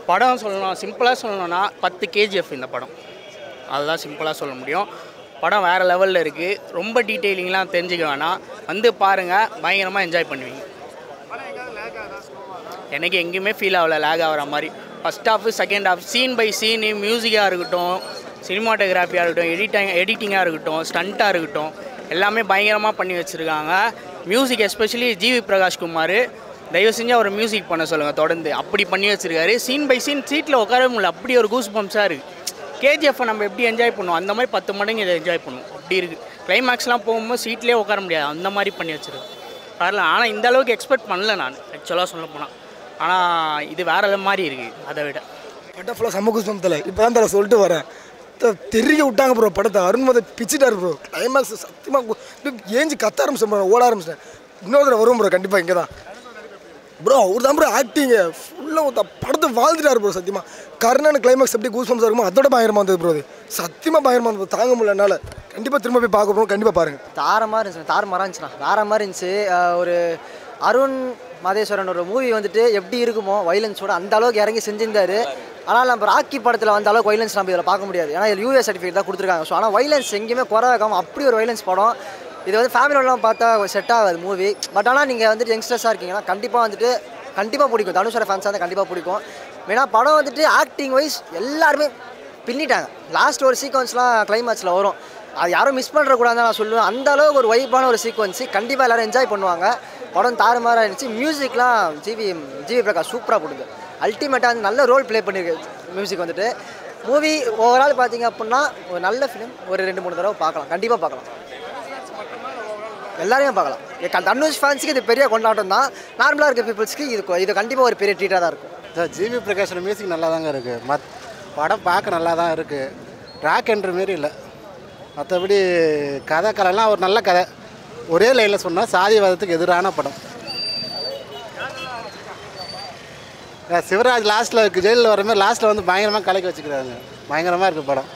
படம் சொல்லணும் சிம்பிளாக சொல்லணும்னா பத்து கேஜிஎஃப் இந்த படம் அதுதான் சிம்பிளாக சொல்ல முடியும் படம் வேறு லெவலில் இருக்குது ரொம்ப டீட்டெயிலிங்லாம் தெரிஞ்சுக்க வேணாம் வந்து பாருங்கள் பயங்கரமாக என்ஜாய் பண்ணுவீங்க எனக்கு எங்கேயுமே ஃபீல் ஆகல லேக் ஆகிற மாதிரி first half second half scene by scene மியூசிக்காக இருக்கட்டும் சினிமாட்டோகிராஃபியாக இருக்கட்டும் எடிட்டிங் எடிட்டிங்காக இருக்கட்டும் ஸ்டண்ட்டாக இருக்கட்டும் எல்லாமே பயங்கரமாக பண்ணி வச்சுருக்காங்க music especially G V Prakash Kumar தயவு செஞ்சு அவர் மியூசிக் பண்ண சொல்லுங்கள் தொடர்ந்து அப்படி பண்ணி வச்சுருக்காரு சீன் பை சீன் சீட்டில் உட்கார முடியல அப்படி ஒரு கூஸ் பம்ப்ஸாக இருக்குது கேஜிஎஃப்பை நம்ம எப்படி என்ஜாய் பண்ணுவோம் அந்த மாதிரி பத்து மடங்கு இதை என்ஜாய் பண்ணுவோம் அப்படி இருக்குது கிளைமேக்ஸ்லாம் போகும்போது சீட்லேயே உட்கார முடியாது அந்த மாதிரி பண்ணி வச்சிருக்கு வரல ஆனால் இந்த அளவுக்கு எக்ஸ்பெக்ட் பண்ணல நான் ஆக்சுவலாக சொல்ல போனால் ஆனால் இது வேற மாதிரி இருக்குது அதை விட படம் ஃபுல்லாக செம்ம குஸ்பம் தலை இப்போ தான் தலை சொல்லிட்டு வரேன் த- தெரிய விட்டாங்க ப்ரோ படத்தை அருண்மதை பிச்சுட்டாரு ப்ரோ கிளைமேக்ஸ் சத்தியமாக ஏஞ்சி கத்த ஆரம்பிச்சேன் ப்ரோ ஓட ஆரம்பிச்சிட்டேன் இன்னொரு தடவை வரும் ப்ரோ கண்டிப்பாக இங்கே தான் ப்ரோ அவர் தான் ப்ரோ ஆக்டிங்கு ஃபுல்லாக படத்தை வாழ்ந்துட்டாரு ப்ரோ சத்தியமாக கர்ணன் கிளைமேக்ஸ் எப்படி கூஸ் பம்ஸ் இருக்குமோ அதோட பயங்கரமாக இருந்தது ப்ரோ அது சத்தியமாக பயங்கரமாக இருந்தது தாங்க முடியல என்னால் கண்டிப்பாக திரும்ப போய் பார்க்க போகிறோம் கண்டிப்பாக பாருங்கள் தாரமாக இருந்துச்சு தாரமாக இருந்துச்சுண்ணா வேற மாதிரி இருந்துச்சு அஹ் ஒரு அருண் மாதேஸ்வரன் ஒரு மூவி வந்துட்டு எப்படி இருக்குமோ வைலன்ஸோட அந்த அளவுக்கு இறங்கி செஞ்சிருந்தாரு ஆனால் நம்ம ராக்கி படத்தில் வந்த அளவுக்கு வைலன்ஸ் நம்ம இதில் பார்க்க முடியாது ஏன்னா இதில் யூஎஸ் சர்டிஃபிகேட் தான் கொடுத்துருக்காங்க ஸோ ஆனால் வைலன்ஸ் எங்கேயுமே குறை வைக்காம அப்படி ஒரு வைலன்ஸ் படம் இது வந்து ஃபேமிலியோடலாம் பார்த்தா செட் ஆகாது மூவி பட் ஆனால் நீங்கள் வந்துட்டு யங்ஸ்டர்ஸாக இருக்கீங்கன்னா கண்டிப்பாக வந்துட்டு கண்டிப்பாக பிடிக்கும் தனுஷோட ஃபேன்ஸாக இருந்தால் கண்டிப்பாக பிடிக்கும் மெயினாக படம் வந்துட்டு ஆக்டிங் வைஸ் எல்லாருமே பின்னிட்டாங்க லாஸ்ட் ஒரு சீக்வன்ஸ்லாம் கிளைமேக்ஸில் வரும் அது யாரும் மிஸ் பண்ணுறக்கூடாதுன்னு நான் சொல்லுவேன் அந்த அளவுக்கு ஒரு வைப்பான ஒரு சீக்வன்ஸு கண்டிப்பாக எல்லாரும் என்ஜாய் பண்ணுவாங்க படம் தாறுமாறாக இருந்துச்சு மியூசிக்லாம் ஜிவி ஜிவி பிரகாஷ் சூப்பராக கொடுங்க அல்டிமேட்டாக வந்து நல்ல ரோல் ப்ளே பண்ணியிருக்கு மியூசிக் வந்துட்டு மூவி ஓவரால் பார்த்தீங்க அப்படின்னா ஒரு நல்ல ஃபிலிம் ஒரு ரெண்டு மூணு தடவை பார்க்கலாம் கண்டிப்பாக பார்க்கலாம் எல்லாரையும் பார்க்கலாம் எ- க- தனுஷ் ஃபேன்ஸுக்கு இது பெரிய கொண்டாட்டம் தான் நார்மலாக இருக்க பீப்புள்ஸ்க்கு இது கொ- இது கண்டிப்பாக ஒரு பெரிய ட்ரீட்டாக தான் இருக்கும் சார் ஜிவி பிரகாஷோட மியூசிக் நல்லா தாங்க இருக்குது மத் படம் பார்க்க நல்லா தான் இருக்குது ராக் என்ற மாரி இல்லை மற்றபடி கதை கலைலாம் ஒரு நல்ல கதை ஒரே லைனில் சொன்னால் சாதிவாதத்துக்கு எதிரான படம் அஹ் சிவராஜ் லாஸ்ட்டில் இருக்குது ஜெயிலில் வர மாதிரி லாஸ்ட்டில் வந்து பயங்கரமாக கலக்கி வச்சுக்கிறாங்க பயங்கரமாக இருக்குது படம்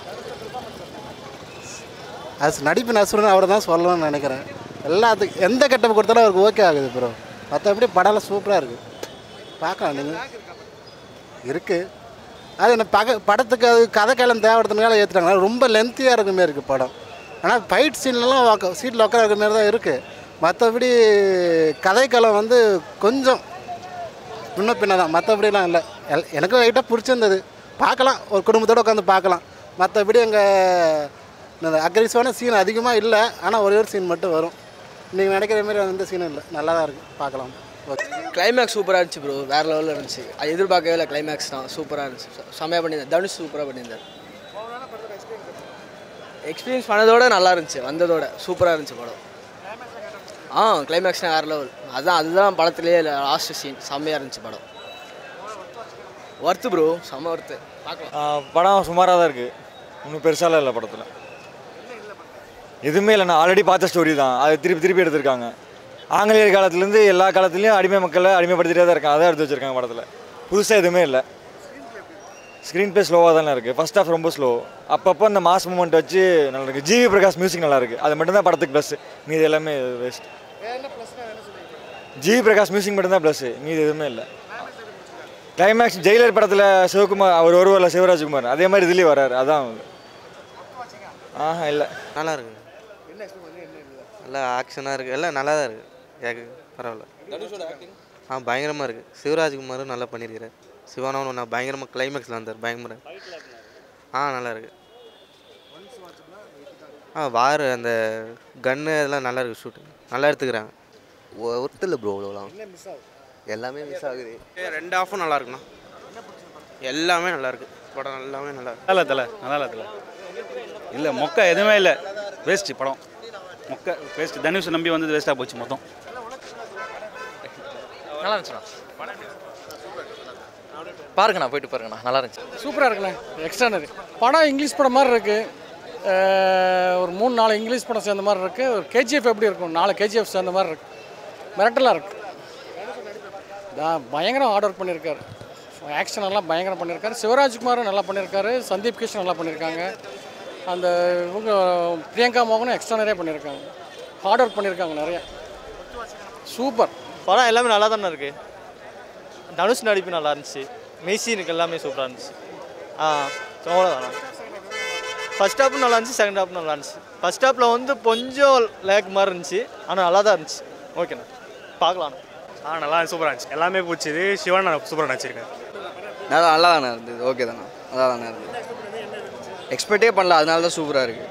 அது நடிப்பு நசுரன் அவரை தான் சொல்லணும்னு நினைக்கிறேன் எல்லாத்துக்கும் எந்த கெட்டப் கொடுத்தாலும் அவருக்கு ஓகே ஆகுது ப்ரோ மற்றபடி படம்லாம் சூப்பராக இருக்குது பார்க்கலாம் நீங்கள் இருக்குது அது என்ன பக படத்துக்கு அது கதைக்காலம் தேவைப்படுறதுனால ஏற்றுட்டாங்க ரொம்ப லென்த்தியாக இருக்க மாதிரி இருக்குது படம் ஆனால் ஃபைட் சீன்லாம் உக்க சீட்டில் உட்கார இருக்க மாதிரி தான் இருக்குது மற்றபடி கதைக்களம் வந்து கொஞ்சம் முன்ன பின்ன தான் மற்றபடிலாம் இல்லை எல் எனக்கு லைட்டாக பிடிச்சிருந்தது பார்க்கலாம் ஒரு குடும்பத்தோடு உட்காந்து பார்க்கலாம் மற்றபடி எங்கள் அக்ரெசிவான சீன் அதிகமாக இல்லை ஆனால் ஒரே ஒரு சீன் மட்டும் வரும் நீங்கள் நினைக்கிற மாதிரி எந்த சீனும் இல்லை நல்லா தான் இருக்குது பார்க்கலாம் ஓகே கிளைமேக்ஸ் சூப்பராக இருந்துச்சு ப்ரோ வேறு லெவலில் இருந்துச்சு அது எதிர்பார்க்கவே இல்லை கிளைமேக்ஸ் தான் சூப்பராக இருந்துச்சு செ- செம்மையாக பண்ணியிருந்தார் தனுஷ் சூப்பராக பண்ணியிருந்தார் எக்ஸ்பீரியன்ஸ் பண்ணதோட நல்லா இருந்துச்சு வந்ததோட சூப்பராக இருந்துச்சு படம் ஆ கிளைமேக்ஸ்னால் வேறு லெவல் அதான் அதுதான் படத்துலேயே லாஸ்ட் சீன் செம்மையாக இருந்துச்சு படம் ஒர்த்து ப்ரோ செம்ம ஒர்த்து பார்க்கலாம் ஆ, படம் சுமாராக தான் இருக்குது ஒன்றும் பெருசாலாம் இல்லை படத்தில் எதுவுமே இல்லை நான் ஆல்ரெடி பார்த்த ஸ்டோரி தான் அதை திருப்பி திருப்பி எடுத்திருக்காங்க ஆங்கிலேயர் காலத்துலேருந்து எல்லா காலத்துலேயும் அடிமை மக்களை அடிமைப்படுத்திட்டே தான் இருக்காங்க அதான் எடுத்து வச்சிருக்காங்க படத்தில் புதுசாக எதுவுமே இல்லை ஸ்க்ரீன் ப்ளே ஸ்லோவாக தானே இருக்குது ஃபர்ஸ்ட் ஹாஃப் ரொம்ப ஸ்லோ அப்பப்போ அந்த மாஸ் மூமெண்ட் வச்சு நல்லா இருக்குது ஜிவி பிரகாஷ் மியூசிக் நல்லா இருக்குது அது மட்டும்தான் படத்துக்கு ப்ளஸ் மீது எல்லாமே வேஸ்ட் ஜிவி பிரகாஷ் மியூசிக் மட்டும்தான் ப்ளஸ் மீது எதுவுமே இல்லை கிளைமேக்ஸ் ஜெயிலர் படத்தில் சிவகுமார் அவர் ஒருவரில் சிவராஜ்குமார் அதே மாதிரி இதுலேயும் வராரு அதான் ஆஹா இல்லை நல்லா இருக்கு நல்லா ஆக்ஷனாக இருக்குது எல்லாம் நல்லா தான் இருக்குது கேட்க பரவாயில்ல ஆ பயங்கரமாக இருக்குது சிவராஜ்குமாரும் நல்லா பண்ணியிருக்கிறார் சிவானாவும் நான் பயங்கரமாக கிளைமேக்ஸில் வந்தார் பயங்கர ஆ நல்லா இருக்கு ஆ வார் அந்த கன்னு அதெல்லாம் நல்லா இருக்கு ஷூட்டிங் நல்லா எடுத்துக்கிறாங்க ஒருத்தர் ப்ரோ அவ்வளோலாம் எல்லாமே மிஸ் ஆகுது ரெண்டு ஆஃபும் நல்லா இருக்குண்ணா எல்லாமே நல்லா இருக்கு படம் எல்லாமே நல்லா இருக்கு நல்லா தலை நல்லா இல்லை தலை இல்லை மொக்க எதுவுமே இல்லை வேஸ்ட்டு படம் மொக்க வேஸ்ட்டு தனுஷ் நம்பி வந்தது வேஸ்ட்டாக போச்சு மொத்தம் நல்லா இருந்துச்சுண்ணா பாருங்கண்ணா போயிட்டு பாருங்கண்ணா நல்லா இருந்துச்சு சூப்பராக இருக்குண்ணே எக்ஸ்ட்ரானரி படம் இங்கிலீஷ் படம் மாதிரி இருக்குது ஒரு மூணு நாலு இங்கிலீஷ் படம் சேர்ந்த மாதிரி இருக்குது ஒரு கேஜிஎஃப் எப்படி இருக்கும் நாலு கேஜிஎஃப் சேர்ந்த மாதிரி இருக்கு மிரட்டலாக இருக்கு தான் பயங்கரம் ஹார்ட் ஒர்க் பண்ணியிருக்காரு ஆக்ஷன் எல்லாம் பயங்கரம் பண்ணியிருக்காரு சிவராஜ்குமாரும் நல்லா பண்ணியிருக்காரு சந்தீப் கிருஷ்ணன் நல்லா பண்ணியிருக்காங்க அந்த இவங்க பிரியங்கா மோகனும் எக்ஸ்ட்ரா நிறைய பண்ணியிருக்காங்க ஹார்ட் ஒர்க் பண்ணியிருக்காங்க நிறைய சூப்பர் படம் எல்லாமே நல்லா தானே இருக்குது தனுஷ் நடிப்பு நல்லா இருந்துச்சு மெய்சீனுக்கு எல்லாமே சூப்பராக இருந்துச்சு ஆ அவ்வளோதான் ஃபஸ்ட் ஹாப்பும் நல்லா இருந்துச்சு செகண்ட் ஹாப்பும் நல்லா இருந்துச்சு ஃபஸ்ட் ஹாப்பில் வந்து கொஞ்சம் லேக் மாதிரி இருந்துச்சு ஆனால் நல்லா தான் இருந்துச்சு ஓகேண்ணா பார்க்கலாம் ஆ நல்லா சூப்பராக இருந்துச்சு எல்லாமே பிடிச்சிது சிவன் சூப்பராக நடிச்சிருக்கேன் நல்லா நல்லா தானே இருந்தது ஓகே தானே நல்லா தானே இருந்தது எக்ஸ்பெக்டே பண்ணல அதனால தான் சூப்பராக இருக்குது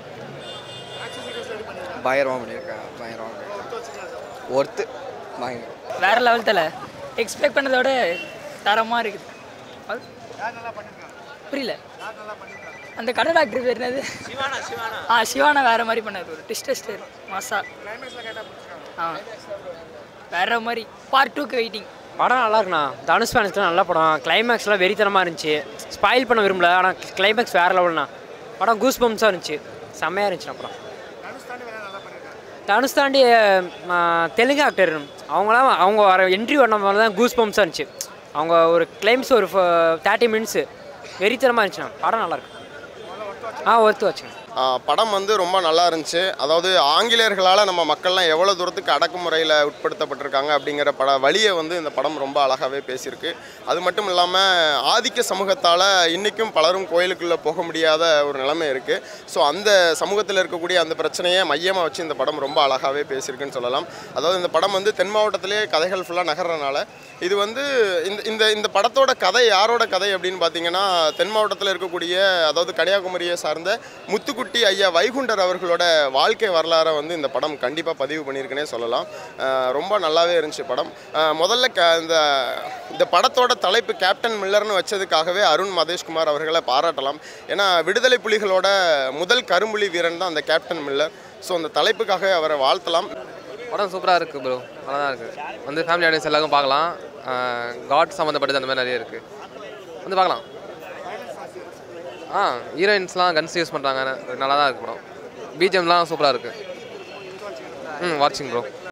பயங்கரமாக பண்ணியிருக்கேன் பயங்கரமாக ஒர்த்து பயங்கரம் வேற லெவல் தல எக்ஸ்பெக்ட் பண்ணதோட தரமாக இருக்குது அது- புரியல அந்த கடை டாக்டர் பேர் என்னது ஆ சிவானா வேற மாதிரி பண்ணாரு ஒரு டிஸ்ட் டெஸ்டர் மாசா ஆ வேற மாதிரி பார்ட் டூக்கு வெயிட்டிங் படம் நல்லா இருக்குண்ணா தனுஷ் ஃபேன்ஸ்க்குலாம் நல்ல படம் கிளைமேக்ஸ்லாம் வெறித்தனமாக இருந்துச்சு ஸ்பாயில் பண்ண விரும்பல ஆனால் கிளைமேக்ஸ் வேறு லெவல்ண்ணா படம் கூஸ் பம்ஸாக இருந்துச்சு செம்மையாக இருந்துச்சுண்ணா படம் தனுஷ் தாண்டி ஆ, தெலுங்கு ஆக்டர் அவங்களாம் அவங்க வர என்ட்ரி பண்ண போது தான் கூஸ் பம்ஸாக இருந்துச்சு அவங்க ஒரு கிளைம்ஸ் ஒரு தேர்ட்டி மினிட்ஸு வெறித்தனமாக இருந்துச்சுண்ணா படம் நல்லா இருக்கு ஆ ஒருத்து வச்சுங்க ஆ, படம் வந்து ரொம்ப நல்லா இருந்துச்சு அதாவது ஆங்கிலேயர்களால் நம்ம மக்கள்லாம் எவ்வளோ தூரத்துக்கு அடக்குமுறையில் உட்படுத்தப்பட்டிருக்காங்க அப்படிங்கிற பட வழியை வந்து இந்த படம் ரொம்ப அழகாகவே பேசியிருக்கு அது மட்டும் இல்லாமல் ஆதிக்க சமூகத்தால் இன்றைக்கும் பலரும் கோயிலுக்குள்ளே போக முடியாத ஒரு நிலைமை இருக்குது ஸோ அந்த சமூகத்தில் இருக்கக்கூடிய அந்த பிரச்சனையை மையமாக வச்சு இந்த படம் ரொம்ப அழகாகவே பேசியிருக்குன்னு சொல்லலாம் அதாவது இந்த படம் வந்து தென் மாவட்டத்திலே கதைகள் ஃபுல்லாக நகர்றனால இது வந்து இந்த இந்த இந்த படத்தோட கதை யாரோட கதை அப்படின்னு பார்த்தீங்கன்னா தென் மாவட்டத்தில் இருக்கக்கூடிய அதாவது கன்னியாகுமரியை சார்ந்த முத்துக்குட்டி ஐயா வைகுண்டர் அவர்களோட வாழ்க்கை வரலாறை வந்து இந்த படம் கண்டிப்பாக பதிவு பண்ணியிருக்குன்னே சொல்லலாம் அஹ் ரொம்ப நல்லாவே இருந்துச்சு படம் அஹ் முதல்ல க இந்த இந்த படத்தோட தலைப்பு கேப்டன் மில்லர்னு வச்சதுக்காகவே அருண் மதேஷ்குமார் அவர்களை பாராட்டலாம் ஏன்னா விடுதலை புலிகளோட முதல் கரும்புலி வீரன் தான் அந்த கேப்டன் மில்லர் ஸோ அந்த தலைப்புக்காக அவரை வாழ்த்தலாம் படம் சூப்பராக இருக்குது ப்ரோ நல்லா தான் இருக்குது வந்து ஃபேமிலி ஆடியன்ஸ் எல்லாருக்கும் பார்க்கலாம் காட் சம்மந்தப்பட்டது அந்த மாதிரி நிறைய இருக்குது வந்து பார்க்கலாம் ஆ ஹீரோயின்ஸ்லாம் கன்ஸ் யூஸ் பண்ணுறாங்க நல்லா தான் இருக்குது படம் பிஜிஎம்லாம் சூப்பராக இருக்குது ம் வாட்சிங் ப்ரோ